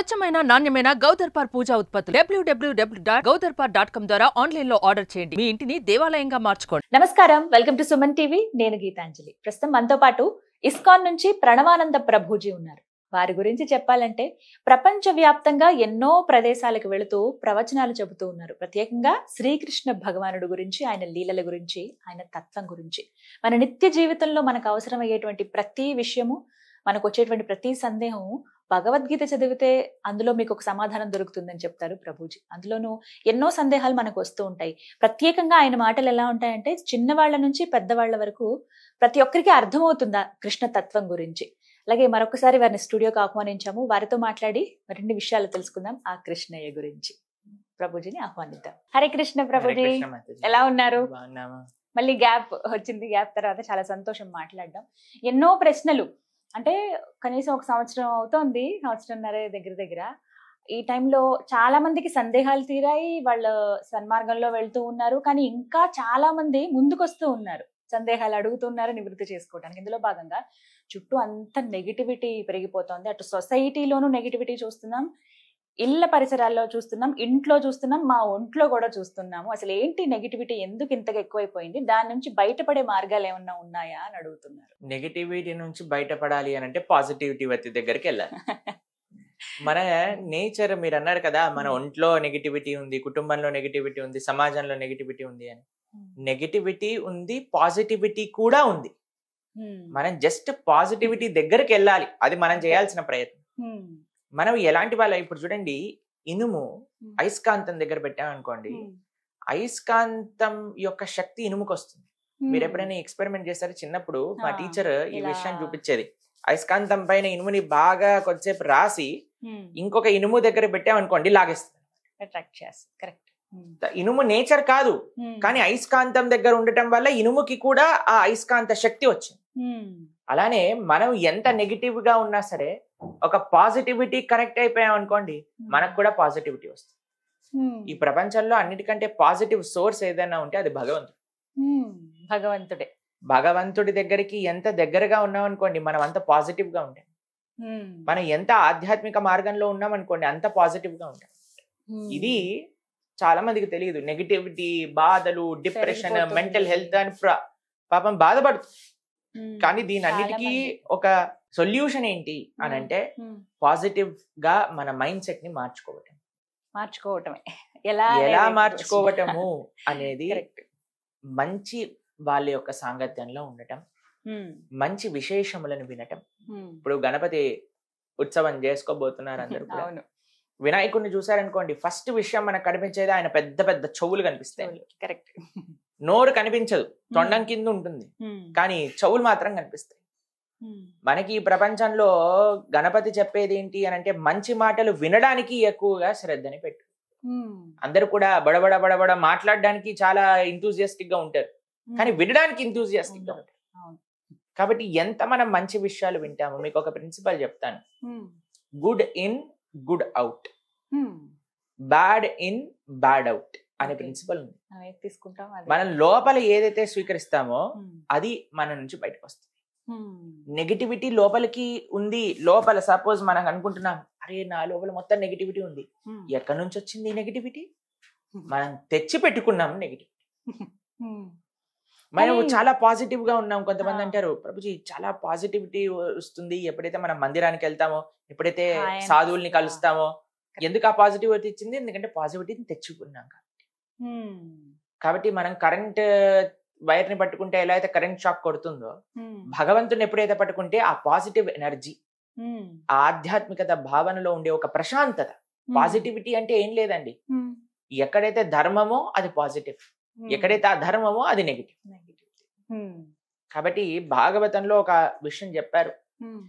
స్వచ్ఛమైన నాణ్యమైన గౌదర్పార్ పూజా ఉత్పత్తులు WWW dot Gowdarpar dot com ద్వారా ఆన్లైన్ లో ఆర్డర్ చేయండి మీ ఇంటిని దేవాలయంగా మార్చుకోండి నమస్కారం వెల్కమ్ టు సుమన్ టీవీ నేను గీతాంజలి ప్రస్తుతం మనతో పాటు ఇస్కాన్ నుంచి ప్రణవానంద ప్రభుజీ ఉన్నారు వారి గురించి చెప్పాలంటే ప్రపంచ వ్యాప్తంగా ఎన్నో ప్రదేశాలకు వెళుతూ ప్రవచనాలు చెబుతూ ఉన్నారు ప్రత్యేకంగా శ్రీకృష్ణ భగవానుడు గురించి ఆయన లీలల గురించి ఆయన తత్వం గురించి మన నిత్య జీవితంలో మనకు అవసరమయ్యేటువంటి ప్రతి విషయము మనకు వచ్చేటువంటి ప్రతి సందేహం భగవద్గీత చదివితే అందులో మీకు ఒక సమాధానం దొరుకుతుందని చెప్తారు ప్రభుజీ అందులోనూ ఎన్నో సందేహాలు మనకు వస్తూ ఉంటాయి ప్రత్యేకంగా ఆయన మాటలు ఎలా ఉంటాయంటే చిన్నవాళ్ల నుంచి పెద్దవాళ్ల వరకు ప్రతి ఒక్కరికి అర్థమవుతుందా కృష్ణ తత్వం గురించి అలాగే మరొకసారి వారిని స్టూడియోకి ఆహ్వానించాము వారితో మాట్లాడి మరిన్ని విషయాలు తెలుసుకుందాం ఆ కృష్ణయ్య గురించి ప్రభుజీని ఆహ్వానిద్దాం హరే కృష్ణ ప్రభుజీ హరే కృష్ణ మాతాజీ. ఎలా ఉన్నారు బాగున్నామా? మళ్ళీ గ్యాప్ వచ్చింది గ్యాప్ తర్వాత చాలా సంతోషం మాట్లాడడం ఎన్నో ప్రశ్నలు అంటే కనీసం ఒక సంవత్సరం అవుతోంది సంవత్సరంన్నర దగ్గర దగ్గర ఈ టైంలో చాలా మందికి సందేహాలు తీరాయి వాళ్ళ సన్మార్గంలో వెళ్తూ ఉన్నారు కానీ ఇంకా చాలా మంది ముందుకొస్తూ ఉన్నారు సందేహాలు అడుగుతున్నారు నివృత్తి చేసుకోవడానికి ఇందులో భాగంగా చుట్టూ అంత నెగిటివిటీ పెరిగిపోతోంది అటు సొసైటీలోనూ నెగిటివిటీ చూస్తున్నాం ఇళ్ళ పరిసరాల్లో చూస్తున్నాం ఇంట్లో చూస్తున్నాం మా ఒంట్లో కూడా చూస్తున్నాము అసలు ఏంటి నెగిటివిటీ ఎందుకు ఇంతగా ఎక్కువైపోయింది దాని నుంచి బయటపడే మార్గాలు ఏమన్నా ఉన్నాయా అని అడుగుతున్నారు నెగటివిటీ నుంచి బయటపడాలి అని అంటే పాజిటివిటీ వ్యక్తి దగ్గరికి వెళ్ళాలి మన నేచర్ మీరు అన్నారు కదా మన ఒంట్లో నెగిటివిటీ ఉంది కుటుంబంలో నెగిటివిటీ ఉంది సమాజంలో నెగిటివిటీ ఉంది అని నెగిటివిటీ ఉంది పాజిటివిటీ కూడా ఉంది మనం జస్ట్ పాజిటివిటీ దగ్గరికి వెళ్ళాలి అది మనం చేయాల్సిన ప్రయత్నం మనం ఎలాంటి వాళ్ళ ఇప్పుడు చూడండి ఇనుము అయస్కాంతం దగ్గర పెట్టామనుకోండి అయస్కాంతం యొక్క శక్తి ఇనుముకు వస్తుంది మీరు ఎప్పుడైనా ఎక్స్పెరిమెంట్ చేశారు చిన్నప్పుడు మా ఆ, టీచర్ ఈ ఇలా. విషయం చూపించేది అయస్కాంతం పైన ఇనుముని బాగా కొద్దిసేపు రాసి ఇంకొక ఇనుము దగ్గర పెట్టామనుకోండి లాగేస్తుంది అట్రాక్ట్ చేస్తుంది కరెక్ట్ ఇనుము నేచర్ కాదు కానీ అయస్కాంతం దగ్గర ఉండటం వల్ల ఇనుముకి కూడా ఆ అయస్కాంత శక్తి వచ్చింది అలానే మనం ఎంత నెగిటివ్ గా ఉన్నా సరే ఒక పాజిటివిటీ కనెక్ట్ అయిపోయాం అనుకోండి మనకు కూడా పాజిటివిటీ వస్తుంది ఈ ప్రపంచంలో అన్నిటికంటే పాజిటివ్ సోర్స్ ఏదైనా ఉంటే అది భగవంతుడు భగవంతుడే భగవంతుడి దగ్గరికి ఎంత దగ్గరగా ఉన్నాం అనుకోండి మనం అంత పాజిటివ్ గా ఉంటాం మనం ఎంత ఆధ్యాత్మిక మార్గంలో ఉన్నాం అనుకోండి అంత పాజిటివ్ గా ఉంటాం ఇది చాలా మందికి తెలియదు నెగిటివిటీ బాధలు డిప్రెషన్ పెరిగిపోతుంది. మెంటల్ హెల్త్ అని ప్ర- పాపం బాధపడుతుంది కానీ దీని చాలా అన్నిటికీ మంది. ఒక సొల్యూషన్ ఏంటి అని అంటే పాజిటివ్ గా మన మైండ్ సెట్ ని మార్చుకోవటం మార్చుకోవటమే ఎలా ఎలా అనేది మార్చుకోవటము అనేది కరెక్ట్ మంచి వాళ్ళ యొక్క సాంగత్యంలో ఉండటం మంచి విశేషములను వినటం ఇప్పుడు గణపతి ఉత్సవం చేసుకోబోతున్నారు అందరూ కూడా అవును వినాయకుడిని చూసారనుకోండి ఫస్ట్ విషయం మనకు కనిపించేది ఆయన పెద్ద పెద్ద చెవులు కనిపిస్తాయి కరెక్ట్ నోరు కనిపించదు తొండం కింద ఉంటుంది కానీ చెవులు మాత్రం కనిపిస్తాయి మనకి ఈ ప్రపంచంలో గణపతి చెప్పేది ఏంటి అని అంటే మంచి మాటలు వినడానికి ఎక్కువగా శ్రద్ధని పెట్టు అందరూ కూడా బడబడ బడబడ మాట్లాడడానికి చాలా ఇంతూజియాస్టిక్ గా ఉంటారు కానీ వినడానికి ఇంతూజియాస్టిక్ గా ఉంటారు అవును. కాబట్టి ఎంత మనం మంచి విషయాలు వింటామో మీకు ఒక ప్రిన్సిపల్ చెప్తాను good in good out bad in bad out అనే Okay. ప్రిన్సిపల్ ఉంది మనం ఏది తీసుకుంటాం అది. మనం లోపల ఏదైతే స్వీకరిస్తామో ఉమ్. అది మన నుంచి బయటకు వస్తుంది ఉమ్. నెగిటివిటీ లోపలికి ఉంది లోపల సపోజ్ మనం అనుకుంటున్నాం అరే నా లోపల మొత్తం నెగిటివిటీ ఉంది ఉమ్. ఎక్కడి నుంచి వచ్చింది ఈ నెగిటివిటీ మనం తెచ్చి పెట్టుకున్నాం నెగిటివ్ ఉమ్. మనం కానీ- చాలా పాజిటివ్ గా ఉన్నాం కొంతమంది ఆ. అంటారు ప్రభుజీ చాలా పాజిటివిటీ వస్తుంది ఎప్పుడైతే మనం మందిరానికి వెళ్తామో ఎప్పుడైతే ఆయన- సాధువుల్ని కలుస్తామో ఎందుకు ఆ పాజిటివిటీ వచ్చింది ఎందుకంటే పాజిటివిటీని తెచ్చుకున్నాం ఉమ్. కాబట్టి మనం కరెంట్ వైర్ ని పట్టుకుంటే ఎలా అయితే కరెంట్ షాక్ కొడుతుందో ఉమ్. భగవంతుని ఎప్పుడైతే పట్టుకుంటే ఆ పాజిటివ్ ఎనర్జీ ఉమ్. ఆ ఆధ్యాత్మికత భావనలో ఉండే ఒక ప్రశాంతత ఉమ్. పాజిటివిటీ అంటే ఏం లేదండి ఉమ్. ఎక్కడైతే ధర్మమో అది పాజిటివ్ ఉమ్. ఎక్కడైతే ఆ ధర్మమో అది నెగిటివ్ Negativity. ఉమ్. కాబట్టి భాగవతంలో ఒక విషయం చెప్పారు ఉమ్.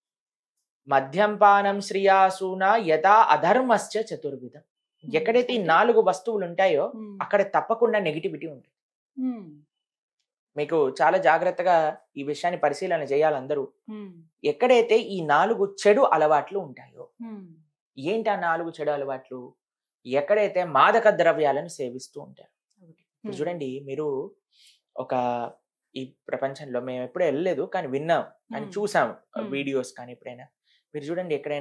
మద్యంపానం శ్రియాసూన యథా అధర్మశ్చ చతుర్విధం ఎక్కడైతే ఈ నాలుగు వస్తువులు ఉంటాయో ఉమ్. అక్కడ తప్పకుండా నెగిటివిటీ ఉంటుంది ఉమ్. మీకు చాలా జాగ్రత్తగా ఈ విషయాన్ని పరిశీలన చేయాలి అందరూ ఉమ్. ఎక్కడైతే ఈ నాలుగు చెడు అలవాట్లు ఉంటాయో ఉమ్. ఏంటి ఆ నాలుగు చెడు అలవాట్లు ఎక్కడైతే మాదక ద్రవ్యాలను సేవిస్తూ ఉంటారు ఇప్పుడు చూడండి మీరు ఒక ఈ ప్రపంచంలో మేము ఎప్పుడూ వెళ్ళలేదు కానీ విన్నాం కానీ Hmm. చూసాం Hmm. వీడియోస్ కానీ ఎప్పుడైనా మీరు చూడండి ఎక్కడైనా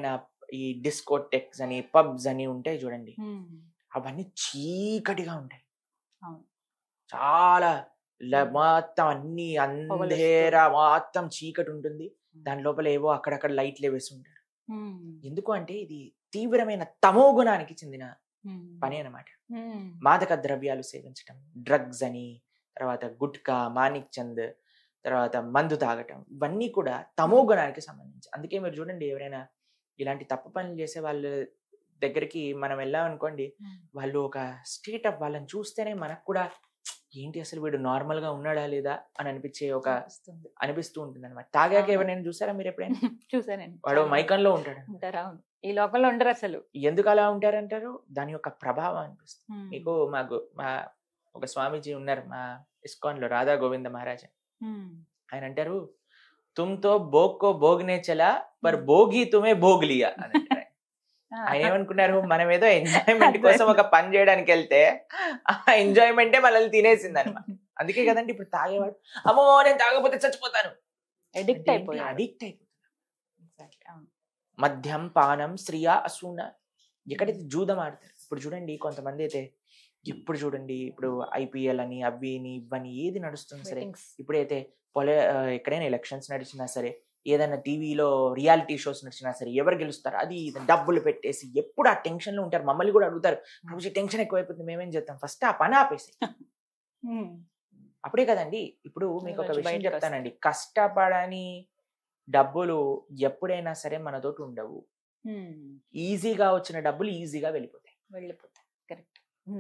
ఈ డిస్కోటెక్స్ అని పబ్స్ అని ఉంటాయి చూడండి ఉమ్. అవన్నీ చీకటిగా ఉంటాయి అవును. చాలా ల- మొత్తం అన్ని అంధేరా మొత్తం చీకటి ఉంటుంది దాని లోపల ఏవో అక్కడక్కడ లైట్లు వేసి ఉంటారు ఉమ్. ఎందుకు అంటే ఇది తీవ్రమైన తమో గుణానికి చెందిన ఉమ్. పని అన్నమాట ఉమ్. మాదక ద్రవ్యాలు సేవించటం డ్రగ్స్ అని తర్వాత గుట్కా మాణిక్ చంద్ తర్వాత మందు తాగటం ఇవన్నీ కూడా తమో గుణానికి సంబంధించి అందుకే మీరు చూడండి ఎవరైనా ఇలాంటి తప్పు పనులు చేసే వాళ్ళ దగ్గరికి మనం వెళ్ళామనుకోండి ఉమ్. వాళ్ళు ఒక స్టేట్ ఆఫ్ వాళ్ళని చూస్తేనే మనకు కూడా ఏంటి అసలు వీడు నార్మల్ గా ఉన్నాడా లేదా అని అనిపించే ఒక అనిపిస్తుంది. అనిపిస్తూ ఉంటుంది అనమాట తాగాక అవును. ఎవరైనా చూసారా మీరు ఎప్పుడైనా చూసానండి వాడు చాలా మైకంలో ఉంటాడు ఉంటారు అవును ఈ లోకంలో ఉండరు అసలు ఎందుకు అలా ఉంటారంటారు దాని యొక్క ప్రభావం అనిపిస్తుంది ఉమ్. మీకు మాకు మా ఒక స్వామీజీ ఉన్నారు మా ఇస్కాన్ లో రాధా గోవింద మహారాజ్ ఉమ్. ఆయన అంటారు తుమ్తో భోగ్ కో భోగ్నే చలా పర్ Hmm. భోగి తుమే భోగ్ లియా అని అంటారు ఆయన. ఆ. ఆయన ఏమనుకున్నారు మనం ఏదో ఎంజాయ్మెంట్ కోసం ఒక పని చేయడానికి వెళ్తే ఆ ఎంజాయ్మెంటే మనల్ని తినేసింది అనమాట అందుకే కదండి ఇప్పుడు తాగేవాడు అమ్మో నేను తాగకపోతే చచ్చిపోతాను అడిక్ట్ అయిపోయాడు అడిక్ట్ అయిపోతాడు Exactly, అవును. మద్యం పానం స్త్రీయ అసూన ఎక్కడైతే జూదం ఆడతారు ఇప్పుడు చూడండి కొంతమంది అయితే ఎప్పుడు చూడండి ఇప్పుడు ఐపీఎల్ అని అవి అని ఇవని ఏది నడుస్తుంది సరే Weddings. ఇప్పుడైతే పొలే ఆ, ఎక్కడైనా ఎలక్షన్స్ నడిచినా సరే ఏదైనా టీవీలో రియాలిటీ షోస్ నడిచినా సరే ఎవరు గెలుస్తారు అది ఇది డబ్బులు పెట్టేసి ఎప్పుడు ఆ టెన్షన్ లో ఉంటారు మమ్మల్ని కూడా అడుగుతారు ప్రభుజీ టెన్షన్ ఎక్కువైపోతుంది మేమేం చేస్తాం ఫస్ట్ ఆ పని ఆపేసి ఉమ్. అప్పుడే కదండి ఇప్పుడు మీకు ఒక రోజు విషయం బయటకు చెప్తానండి కష్టపడని డబ్బులు ఎప్పుడైనా సరే మనతోటి ఉండవు ఉమ్. ఈజీగా వచ్చిన డబ్బులు ఈజీగా వెళ్ళిపోతాయి వెళ్ళిపోతాయి కరెక్ట్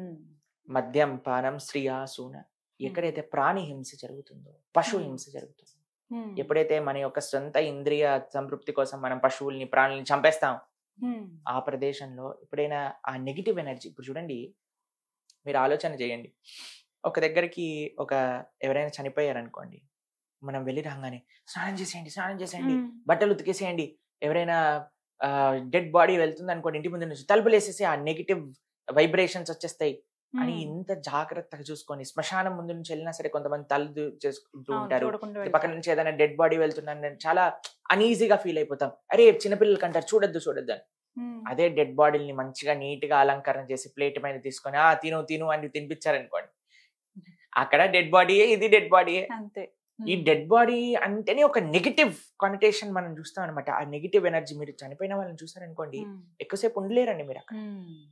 మద్యం పానం స్త్రీయ సూన ఎక్కడైతే ప్రాణి హింస జరుగుతుందో పశు Hmm. హింస జరుగుతుందో ఎప్పుడైతే మన యొక్క సొంత ఇంద్రియ సంతృప్తి కోసం మనం పశువుల్ని ప్రాణుల్ని చంపేస్తాం ఆ ప్రదేశంలో ఎప్పుడైనా ఆ నెగిటివ్ ఎనర్జీ ఇప్పుడు చూడండి మీరు ఆలోచన చేయండి ఒక దగ్గరికి ఒక ఎవరైనా చనిపోయారు అనుకోండి మనం వెళ్ళి రాగానే స్నానం చేసేయండి స్నానం చేసేయండి బట్టలు ఉతికేసేయండి ఎవరైనా డెడ్ బాడీ వెళ్తుంది అనుకోండి ఇంటి ముందు నుంచి తలుపులు వేసేసి ఆ నెగిటివ్ వైబ్రేషన్స్ వచ్చేస్తాయి అని ఇంత జాగ్రత్తగా చూసుకొని శ్మశానం ముందు నుంచి వెళ్ళినా సరే కొంతమంది తల్లు చేసుకుంటూ ఉంటారు పక్కన నుంచి ఏదైనా డెడ్ బాడీ వెళ్తున్నాను చాలా అనీజీగా ఫీల్ అయిపోతాం అరే చిన్నపిల్లలకి అంటారు చూడొద్దు చూడొద్దు అని అదే డెడ్ బాడీని మంచిగా నీట్ గా అలంకరణ చేసి ప్లేట్ మీద తీసుకొని ఆ తిను తిను అని తినిపించారనుకోండి అక్కడ డెడ్ బాడీయే ఇది డెడ్ బాడీయే అంతే ఈ డెడ్ బాడీ అంటేనే ఒక నెగిటివ్ కానిటేషన్ మనం చూస్తాం అనమాట ఆ నెగిటివ్ ఎనర్జీ మీరు చనిపోయిన వాళ్ళని చూసారనుకోండి ఎక్కువసేపు ఉండలేరండి మీరు అక్కడ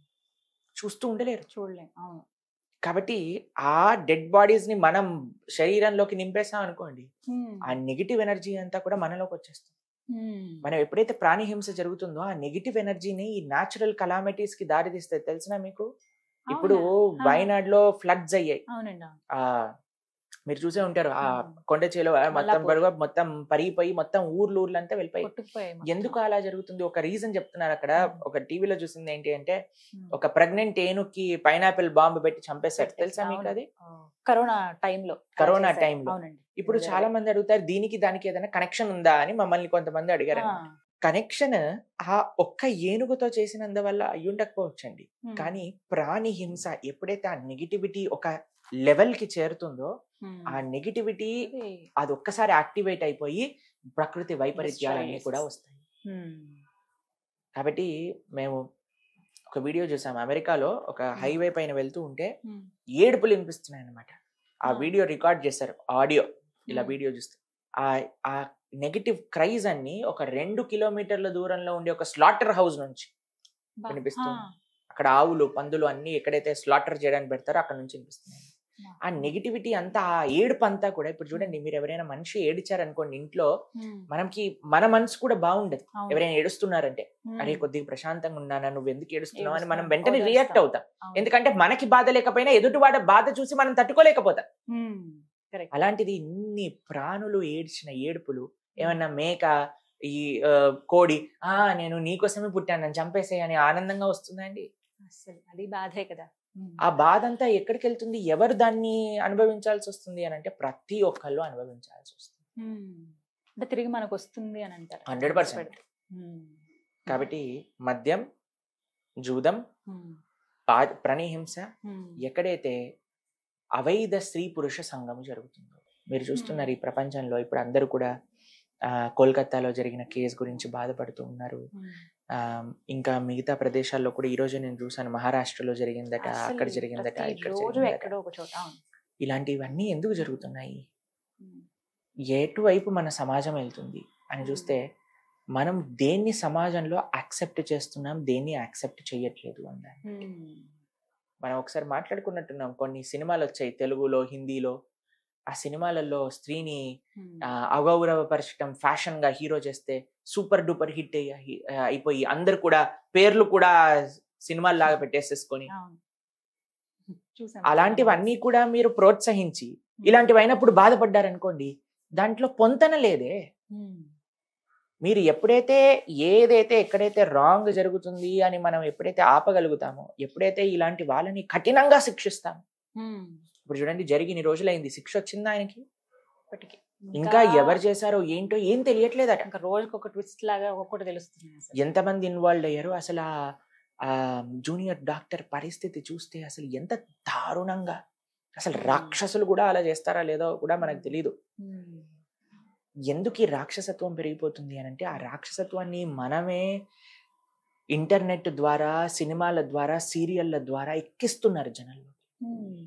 చూస్తూ ఉండలేరు చూడలేం అవును కాబట్టి ఆ డెడ్ బాడీస్ ని మనం శరీరంలోకి నింపేసాం అనుకోండి ఆ నెగిటివ్ ఎనర్జీ అంతా కూడా మనలోకి వచ్చేస్తుంది మనం ఎప్పుడైతే ప్రాణి హింస జరుగుతుందో ఆ నెగిటివ్ ఎనర్జీని ఈ న్యాచురల్ కలామిటీస్ కి దారి తీస్తాయి తెలిసిన మీకు ఇప్పుడు అవునా? ఆ. వైనాడ్ లో ఫ్లడ్స్ అయ్యాయి అవునండి అవును. ఆ మీరు చూసే ఉంటారు ఆ Hmm. కొండ చేలో మొత్తం మల్లాపూర్. పరుగు మొత్తం పరిగిపోయి మొత్తం ఊర్లు ఊర్లంతా వెళ్ళిపోయి కొట్టుకుపోయాయి మొత్తం. ఎందుకు అలా జరుగుతుంది ఒక రీజన్ చెప్తున్నారు అక్కడ Hmm. ఒక టీవీలో చూసింది ఏంటి అంటే ఉమ్. ఒక ప్రెగ్నెంట్ ఏనుకి పైనాపిల్ బాంబు పెట్టి చంపేశారు పెట్టేసి, తెలుసా మీకు అవును. అది ఆ, కరోనా టైంలో అలా కరోనా చేశారు. టైంలో. అవునండి ఇప్పుడు నిజమే. చాలా మంది అడుగుతారు దీనికి దానికి ఏదైనా కనెక్షన్ ఉందా అని మమ్మల్ని కొంతమంది అడిగారు ఆ, కనెక్షన్ ఆ ఒక్క ఏనుగుతో చేసినందువల్ల అయి ఉండకపోవచ్చండి ఉమ్, కానీ ప్రాణి హింస ఎప్పుడైతే ఆ నెగిటివిటీ ఒక లెవెల్ కి చేరుతుందో ఉమ్. ఆ నెగిటివిటీ అది, అది ఒక్కసారి యాక్టివేట్ అయిపోయి ప్రకృతి వైపరీత్యాలన్నీ Destroy కూడా చేస్తుంది. వస్తాయి ఉమ్, కాబట్టి మేము ఒక వీడియో చూసాం అమెరికాలో ఒక హైవే పైన వెళ్తూ ఉంటే ఉమ్, ఏడుపులు వినిపిస్తున్నాయి అనమాట ఆ ఆ. వీడియో రికార్డ్ చేశారు ఆడియో ఇలా ఉమ్. వీడియో చూస్తే ఆ ఆ నెగిటివ్ క్రైజ్ అన్ని ఒక రెండు కిలోమీటర్ల దూరంలో ఉండే ఒక స్లాటర్ హౌస్ నుంచి బా, వినిపిస్తుంది. ఆ, అక్కడ ఆవులు పందులు అన్ని ఎక్కడైతే స్లాటర్ చేయడానికి పెడతారో అక్కడ నుంచి వినిపిస్తున్నాయి బా. ఆ నెగిటివిటీ అంతా ఆ ఏడుపు అంతా కూడా ఇప్పుడు చూడండి మీరు ఎవరైనా మనిషి ఏడిచారనుకోండి ఇంట్లో ఉమ్, మనకి మన మనసు కూడా బాగుండదు అవును. ఎవరైనా ఏడుస్తున్నారంటే ఉమ్, అరే కొద్దిగా ప్రశాంతంగా ఉన్నానా నువ్వు ఎందుకు ఏడుస్తున్నావు అని మనం ఏడుస్తున్నావు, వెంటనే ఓదార్స్తాం. రియాక్ట్ అవుతాం అవును. ఎందుకంటే మనకి బాధ లేకపోయినా ఎదుటివాడ బాధ చూసి మనం తట్టుకోలేకపోతాం ఉమ్, correct. అలాంటిది ఇన్ని ప్రాణులు ఏడ్చిన ఏడుపులు ఏమన్నా మేక ఈ ఆ, కోడి ఆ నేను నీకోసమే పుట్టాను నన్ను చంపేసేయ్ అని ఆనందంగా వస్తుందండి అస్సలు అది బాధే కదా ఉమ్, ఆ బాధ అంతా ఎక్కడికి వెళ్తుంది ఎవరు దాన్ని అనుభవించాల్సి వస్తుంది అని అంటే ప్రతి ఒక్కళ్ళు అనుభవించాల్సి వస్తుంది ఉమ్. అంటే తిరిగి మనకు వస్తుంది అని అంటారు 100%. పెడితే. ఉమ్, కాబట్టి మద్యం జూదం ఉమ్, పా- ప్రణిహింస ఉమ్, ఎక్కడైతే అవైధ స్త్రీ పురుష సంఘం జరుగుతుందో మీరు చూస్తున్నారు ఈ ప్రపంచంలో ఇప్పుడు అందరూ కూడా ఆ, కోల్కతాలో జరిగిన కేసు గురించి బాధపడుతూ ఉన్నారు ఉమ్, ఆ, ఇంకా మిగతా ప్రదేశాల్లో కూడా ఈ రోజు నేను చూసాను మహారాష్ట్రలో జరిగిందట అసలు అక్కడ జరిగిందట ప్రతి ఇక్కడ రోజు జరిగిందట ఎక్కడో ఒక చోట అవును. ఇలాంటివన్నీ ఎందుకు జరుగుతున్నాయి ఉమ్. ఎటువైపు మన సమాజం వెళ్తుంది అని చూస్తే మనం దేన్ని సమాజంలో యాక్సెప్ట్ చేస్తున్నాం దేన్ని యాక్సెప్ట్ చేయట్లేదు అన్నారు ఉమ్. మనం ఒకసారి మాట్లాడుకున్నట్టున్నాం కొన్ని సినిమాలు వచ్చాయి తెలుగులో హిందీలో ఆ సినిమాలలో స్త్రీని ఉమ్. ఆ, అగౌరవపరచడం ఫ్యాషన్ గా హీరో చేస్తే సూపర్ డూపర్ హిట్ అయిపోయి అందరు కూడా పేర్లు కూడా సినిమాల్లాగా పెట్టేసేసుకొని అవును. చూసాం. అలాంటివన్నీ కూడా మీరు ప్రోత్సహించి ఇలాంటివి అయినప్పుడు బాధపడ్డారనుకోండి దాంట్లో పొంతన లేదే ఉమ్. మీరు ఎప్పుడైతే ఏదైతే ఎక్కడైతే రాంగ్ జరుగుతుంది అని మనం ఎప్పుడైతే ఆపగలుగుతామో ఎప్పుడైతే ఇలాంటి వాళ్ళని కఠినంగా శిక్షిస్తామో ఉమ్. ఇప్పుడు చూడండి జరిగి ఇన్ని రోజులైంది శిక్ష వచ్చిందా ఆయనకి ఇప్పటికీ. ఇంకా ఎవరు చేశారో ఏంటో ఏం తెలియట్లేదట ఇంకా రోజుకి ఒక ట్విస్ట్ లాగా ఒక్కొక్కటి తెలుస్తుంది అసలు. ఎంతమంది ఇన్వాల్వ్ అయ్యారు అసలు ఆ- ఆ జూనియర్ డాక్టర్ పరిస్థితి చూస్తే అసలు ఎంత దారుణంగా అసలు రాక్షసులు కూడా అలా చేస్తారా లేదో కూడా మనకు తెలియదు ఉమ్. ఎందుకు ఈ రాక్షసత్వం పెరిగిపోతుంది అని అంటే ఆ రాక్షసత్వాన్ని మనమే ఇంటర్నెట్ ద్వారా సినిమాల ద్వారా సీరియళ్ళ ద్వారా ఎక్కిస్తున్నారు జనాలు ఉమ్.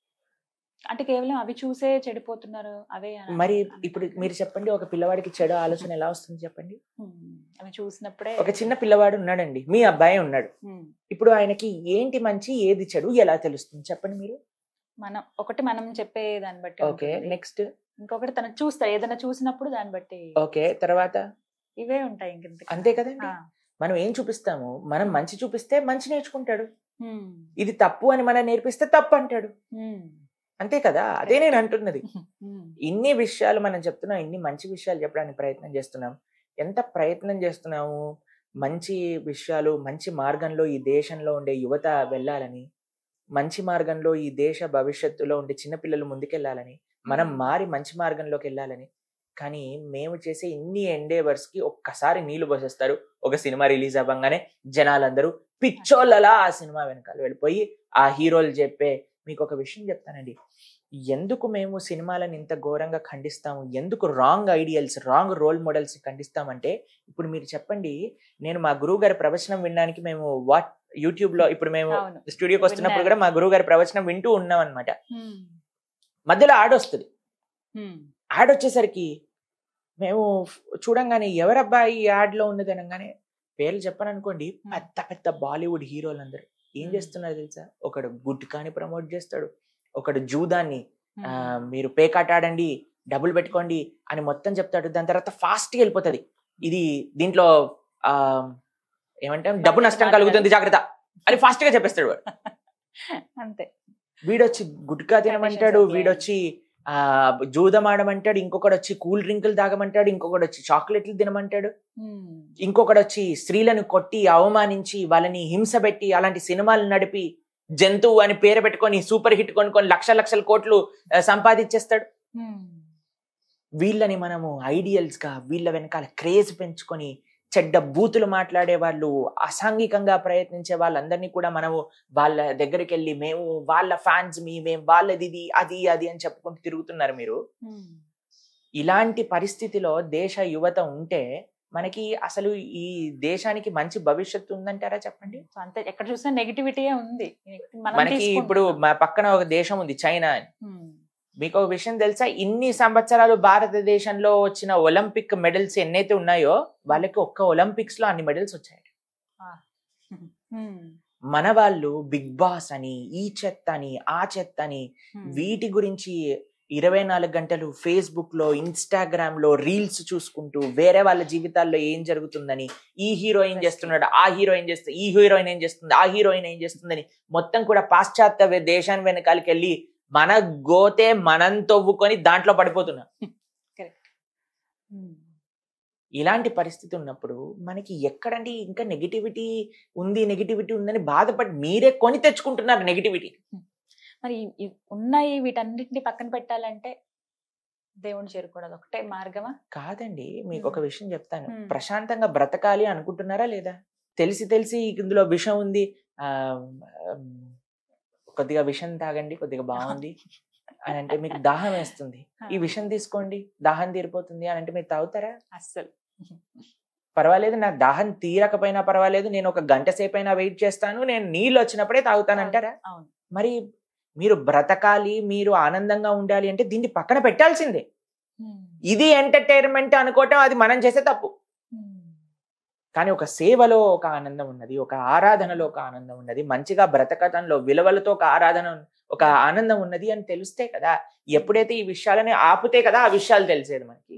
అంటే కేవలం అవి చూసే చెడిపోతున్నారు అవే అని మరి అనుకుంటున్నాను. ఇప్పుడు మీరు చెప్పండి ఒక పిల్లవాడికి చెడు ఆలోచన ఎలా వస్తుంది చెప్పండి ఉమ్. అవి చూసినప్పుడే ఒక చిన్న పిల్లవాడు ఉన్నాడండి మీ అబ్బాయి ఉన్నాడు ఉమ్. ఇప్పుడు ఆయనకి ఏంటి మంచి ఏది చెడు ఎలా తెలుస్తుంది చెప్పండి మీరు మనం ఒకటి మనం చెప్పే దాన్ని బట్టి ఓకే ఉంటుంది. నెక్స్ట్ ఇంకొకటి తను చూస్తాడు ఏదైనా చూసినప్పుడు దాన్ని బట్టి ఓకే తర్వాత ఇవే ఉంటాయి ఇంక ఇంతకీ. అంతే కదండి ఆ. మనం ఏం చూపిస్తాము మనం మంచి చూపిస్తే మంచి నేర్చుకుంటాడు ఉమ్. ఇది తప్పు అని మనం నేర్పిస్తే తప్పు అంటాడు ఉమ్. అంతే కదా అదే నేను అంటున్నది ఉమ్. ఇన్ని విషయాలు మనం చెప్తున్నాం ఇన్ని మంచి విషయాలు చెప్పడానికి ప్రయత్నం చేస్తున్నాం ఎంత ప్రయత్నం చేస్తున్నాము మంచి విషయాలు మంచి మార్గంలో ఈ దేశంలో ఉండే యువత వెళ్ళాలని మంచి మార్గంలో ఈ దేశ భవిష్యత్తులో ఉండే చిన్నపిల్లలు ముందుకెళ్ళాలని మనం మ్మ్. మారి మంచి మార్గంలోకి వెళ్ళాలని కానీ మేము చేసే ఇన్ని ఎండేవర్స్ కి ఒక్కసారి నీళ్లు పోసేస్తారు ఒక సినిమా రిలీజ్ అవ్వగానే జనాలందరూ పిచ్చోళ్ళలా ఆ సినిమా వెనకాల వెళ్ళిపోయి ఆ హీరోలు చెప్పే మీకు ఒక విషయం చెప్తానండి ఎందుకు మేము సినిమాలను ఇంత ఘోరంగా ఖండిస్తాము ఎందుకు wrong ideals wrong role models ఖండిస్తామంటే ఇప్పుడు మీరు చెప్పండి నేను మా గురువు గారి ప్రవచనం వినడానికి మేము వాట్ యూట్యూబ్ లో ఇప్పుడు మేము అవును స్టూడియోకి వస్తున్నప్పుడు విన్నారు. కూడా మా గురువు గారి ప్రవచనం వింటూ ఉన్నాం అనమాట ఉమ్. మధ్యలో యాడ్ వస్తుంది ఉమ్. యాడ్ వచ్చేసరికి మేము చూడంగానే ఎవరబ్బా ఈ యాడ్ లో ఉన్నది అనగానే పేర్లు చెప్పను అనుకోండి పెద్ద పెద్ద బాలీవుడ్ హీరోలు అందరు ఏం Hmm. చేస్తున్నారు తెలుసా ఒకడు గుట్కాని ప్రమోట్ చేస్తాడు ఒకడు జూదాన్ని ఉమ్. ఆ, మీరు పేకాట ఆడండి డబ్బులు పెట్టుకోండి అని మొత్తం చెప్తాడు దాని తర్వాత ఫాస్ట్ గా వెళ్ళిపోతుంది ఇది దీంట్లో ఆ ఏమంటాం డబ్బు నష్టం కలుగుతుంది జాగ్రత్త అని ఫాస్ట్ గా చెప్పేస్తాడు వాడు అంతే వీడొచ్చి గుట్కా తినమంటాడు Conditions apply. వీడొచ్చి ఆ జూదం ఆడమంటాడు ఇంకొకడు వచ్చి కూల్ డ్రింకులు తాగమంటాడు ఇంకొకడు వచ్చి చాక్లెట్లు తినమంటాడు ఉమ్. ఇంకొకడు వచ్చి స్త్రీలను కొట్టి అవమానించి వాళ్ళని హింస పెట్టి అలాంటి సినిమాలు నడిపి జంతువు అని పేరు పెట్టుకొని సూపర్ హిట్ కొనుక్కొని లక్ష లక్షల కోట్లు ఆ, సంపాదించేస్తాడు ఉమ్. వీళ్ళని మనము ఐడియల్స్ గా వీళ్ళ వెనకాల క్రేజ్ పెంచుకొని చెడ్డ బూతులు మాట్లాడే వాళ్ళు అసాంఘికంగా ప్రయత్నించే వాళ్ళందరినీ కూడా మనము వాళ్ళ దగ్గరికి వెళ్ళి మేము వాళ్ళ ఫ్యాన్స్ మీ మేము వాళ్ళది ఇది అది అది అని చెప్పుకుంటూ తిరుగుతున్నారు మీరు ఉమ్. ఇలాంటి పరిస్థితిలో దేశ యువత ఉంటే మనకి అసలు ఈ దేశానికి మంచి భవిష్యత్తు ఉందంటారా చెప్పండి సో అంతే ఎక్కడ చూసినా నెగిటివిటీయే ఉంది మనం మనకి ఇప్పుడు తీసుకుంటున్నాం. మా పక్కన ఒక దేశం ఉంది చైనా అని ఉమ్. మీకు ఒక విషయం తెలుసా ఇన్ని సంవత్సరాలు భారతదేశంలో వచ్చిన ఒలింపిక్ మెడల్స్ ఎన్నైతే ఉన్నాయో వాళ్ళకి ఒక్క ఒలింపిక్స్ లో అన్ని మెడల్స్ వచ్చాయి ఉమ్. మన వాళ్ళు బిగ్ బాస్ అని ఈ చెత్త అని ఆ చెత్త అని ఉమ్. వీటి గురించి ఇరవై నాలుగు గంటలు ఫేస్బుక్ లో ఇన్స్టాగ్రామ్ లో రీల్స్ చూసుకుంటూ వేరే వాళ్ళ జీవితాల్లో ఏం జరుగుతుందని ఈ హీరోయిన్ చేస్తున్నాడు ఆ హీరోయిన్ చేస్తుంది ఈ హీరోయిన్ ఏం చేస్తుంది ఆ హీరోయిన్ ఏం చేస్తుందని మొత్తం కూడా పాశ్చాత్య దేశాన్ని వెనకాలకి వెళ్ళి మన గోతే మనం తవ్వుకొని దాంట్లో పడిపోతున్నాం ఉమ్. ఇలాంటి పరిస్థితి ఉన్నప్పుడు మనకి ఎక్కడండి ఇంకా నెగిటివిటీ ఉంది నెగిటివిటీ ఉందని బాధపడి మీరే కొని తెచ్చుకుంటున్నారు నెగిటివిటీ మరి ఈ- ఈ ఉన్నాయి వీటన్నిటిని పక్కన పెట్టాలంటే దేవుని చేరుకోవడం ఒకటే మార్గమా కాదండి మీకు ఒక మ్మ్. విషయం చెప్తాను మ్మ్. ప్రశాంతంగా బ్రతకాలి అనుకుంటున్నారా లేదా తెలిసి తెలిసి ఇందులో విషం ఉంది ఆ ఉమ్, కొద్దిగా విషం తాగండి కొద్దిగా బాగుంది అని అంటే మీకు దాహం వేస్తుంది ఈ విషం తీసుకోండి దాహం తీరిపోతుంది అని అంటే మీరు తాగుతారా అస్సలు పర్వాలేదు నాకు దాహం తీరకపోయినా పర్వాలేదు నేను ఒక గంట సేపు అయినా వెయిట్ చేస్తాను నేను నీళ్ళు వచ్చినప్పుడే తాగుతానంటారా అవును మరి మీరు బ్రతకాలి మీరు ఆనందంగా ఉండాలి అంటే దీన్ని పక్కన పెట్టాల్సిందే ఇది ఎంటర్టైన్మెంట్ అనుకోవటం అది మనం చేసే తప్పు కానీ ఒక సేవలో ఒక ఆనందం ఉన్నది ఒక ఆరాధనలో ఒక ఆనందం ఉన్నది మంచిగా బ్రతకటంలో విలువలతో ఒక ఆరాధన ఉన్- ఒక ఆనందం ఉన్నది అని తెలిస్తే కదా ఎప్పుడైతే ఈ విషయాలని ఆపుతే కదా ఆ విషయాలు తెలిసేది మనకి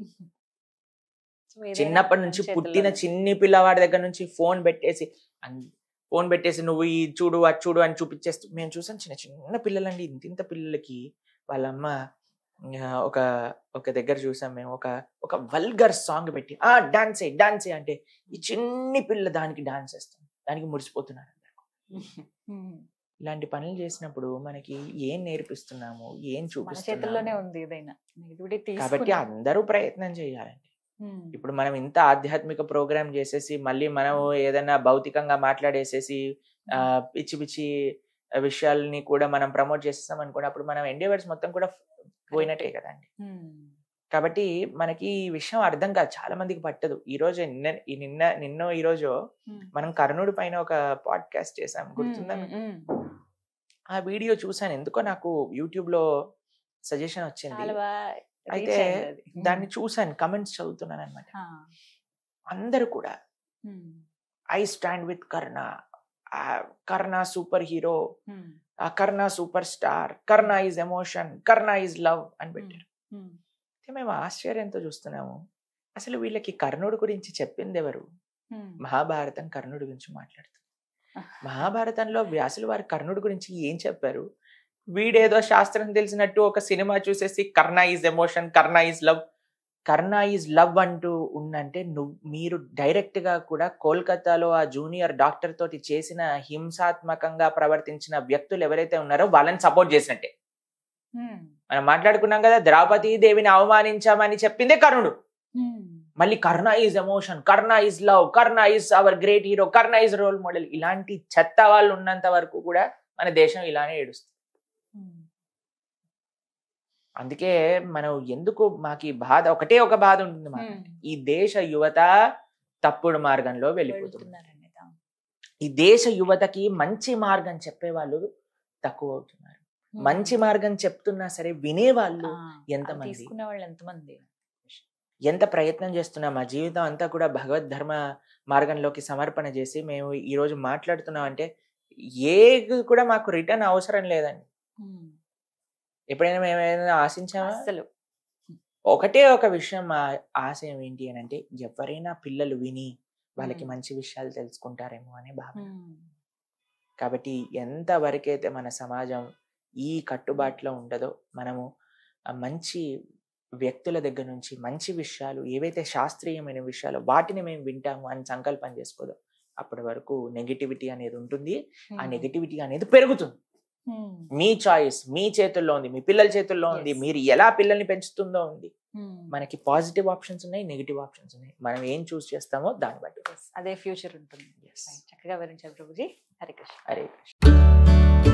సో ఏదైనా చిన్నప్పటి నుంచి మన పుట్టిన చేతుల్లోనే. చిన్ని పిల్లవాడి దగ్గర నుంచి ఫోన్ పెట్టేసి ఫోన్ పెట్టేసి నువ్వు ఈ చూడు అది చూడు అని చూపించేస్తూ మేము చూసాం చిన్న చిన్న పిల్లలండి ఇంత ఇంత పిల్లలకి వాళ్ళ అమ్మ ఆ, ఒక ఒక దగ్గర చూసాం మేము ఒక ఒక వల్గర్ సాంగ్ పెట్టి ఆ డాన్స్ డాన్స్ అంటే ఈ చిన్ని పిల్ల దానికి డాన్స్ వేస్తాం దానికి మురిసిపోతున్నారు ఉమ్. ఇలాంటి పనులు చేసినప్పుడు మనకి ఏం నేర్పిస్తున్నాము ఏం మన చేతుల్లోనే చూపిస్తున్నాము ఉంది ఏదైనా నెగిటివిటీ కాబట్టి తీసుకుని అందరూ ప్రయత్నం చేయాలండి ఉమ్. ఇప్పుడు మనం ఇంత ఆధ్యాత్మిక ప్రోగ్రామ్ చేసేసి మళ్ళీ మనం ఏదైనా భౌతికంగా మాట్లాడేసేసి ఆ, పిచ్చి పిచ్చి విషయాల్ని కూడా మనం ప్రమోట్ చేసేస్తాం అనుకోండి అప్పుడు మనం ఎండేవర్స్ మొత్తం కూడా పోయినట్టే కదండి ఉమ్. కాబట్టి మనకి ఈ విషయం అర్థం కాదు చాలా మందికి పట్టదు ఈ రోజు నిన్న ఈ నిన్న నిన్న ఈ రోజు ఉమ్. మనం కర్ణుడి పైన ఒక పాడ్కాస్ట్ చేసాం గుర్తుందా మీకు? ఉమ్, ఉమ్. ఆ వీడియో చూసాను ఎందుకో నాకు యూట్యూబ్ లో సజెషన్ వచ్చింది చాలా బాగా అయితే reach అయింది అది. దాన్ని చూసాను కమెంట్స్ చదువుతున్నాను అనమాట ఆ. అందరూ కూడా ఉమ్. I stand with Karna Karna superhero um. Karna superstar Karna is emotion Karna is love అని పెట్టారు ఉమ్. అయితే మేము ఆశ్చర్యంతో చూస్తున్నాము అసలు వీళ్ళకి కర్ణుడి గురించి చెప్పింది ఎవరు ఉమ్. మహాభారతం కర్ణుడి గురించి మాట్లాడుతుంది మహాభారతంలో వ్యాసులు వారి కర్ణుడి గురించి ఏం చెప్పారు వీడేదో శాస్త్రం తెలిసినట్టు ఒక సినిమా చూసేసి Karna is emotion Karna is love Karna is love అంటూ ఉందంటే నువ్వు మీరు డైరెక్ట్ గా కూడా కోల్కతాలో ఆ జూనియర్ డాక్టర్ తోటి చేసిన హింసాత్మకంగా ప్రవర్తించిన వ్యక్తులు ఎవరైతే ఉన్నారో వాళ్ళని సపోర్ట్ చేసినట్టే ఉమ్. మనం మాట్లాడుకున్నాం కదా ద్రౌపది దేవిని అవమానించామని చెప్పిందే కర్ణుడు ఉమ్. మళ్ళీ Karna is emotion Karna is love Karna is our great hero Karna is role model ఇలాంటి చెత్త వాళ్ళు ఉన్నంత వరకు కూడా మన దేశం ఇలానే ఏడుస్తుంది ఉమ్. అందుకే మనం ఎందుకు మాకు ఈ బాధ ఒకటే ఒక బాధ ఉంటుంది మాకు ఉమ్. ఈ దేశ యువత తప్పుడు మార్గంలో వెళ్ళిపోతుంది వెళ్తున్నారండి తా- ఈ దేశ యువతకి మంచి మార్గం చెప్పే వాళ్ళు తక్కువ అవుతున్నారు ఉమ్. మంచి మార్గం చెప్తున్నా సరే వినేవాళ్ళు ఆ, ఎంతమంది? అది తీసుకునే వాళ్ళు ఎంతమంది ఎంత ప్రయత్నం చేస్తున్నాం మా జీవితం అంతా కూడా భగవద్ ధర్మ మార్గంలోకి సమర్పణ చేసి మేము ఈ రోజు మాట్లాడుతున్నాం అంటే ఏ కూడా మాకు రిటర్న్ అవసరం లేదండి ఉమ్. ఎప్పుడైనా మేము ఏదైనా ఆశించామా అస్సలు ఒకటే ఒక విషయం మా ఆశయం ఏంటి అని అంటే ఎవరైనా పిల్లలు విని వాళ్ళకి మ్మ్. మంచి విషయాలు తెలుసుకుంటారేమో అనే భావన ఉమ్. కాబట్టి ఎంత వరకైతే మన సమాజం ఈ కట్టుబాటులో ఉండదో మనము ఆ మంచి వ్యక్తుల దగ్గర నుంచి మంచి విషయాలు ఏవైతే శాస్త్రీయమైన విషయాలు వాటిని మేము వింటాము అని సంకల్పం చేసుకోదో అప్పటి వరకు నెగిటివిటీ అనేది ఉంటుంది ఆ ఉమ్. నెగిటివిటీ అనేది పెరుగుతుంది ఉమ్. మీ చాయిస్ మీ చేతుల్లో ఉంది మీ పిల్లల చేతుల్లో ఉంది Yes. మీరు ఎలా పిల్లల్ని పెంచుతుందో ఉంది ఉమ్. మనకి పాజిటివ్ ఆప్షన్స్ ఉన్నాయి నెగిటివ్ ఆప్షన్స్ ఉన్నాయి మనం ఏం చూస్ చేస్తామో దాన్ని బట్టి Yes, అదే ఫ్యూచర్ ఉంటుంది Yes. చక్కగా వివరించారు ప్రభుజీ హరికృష్ణ హరే కృష్ణ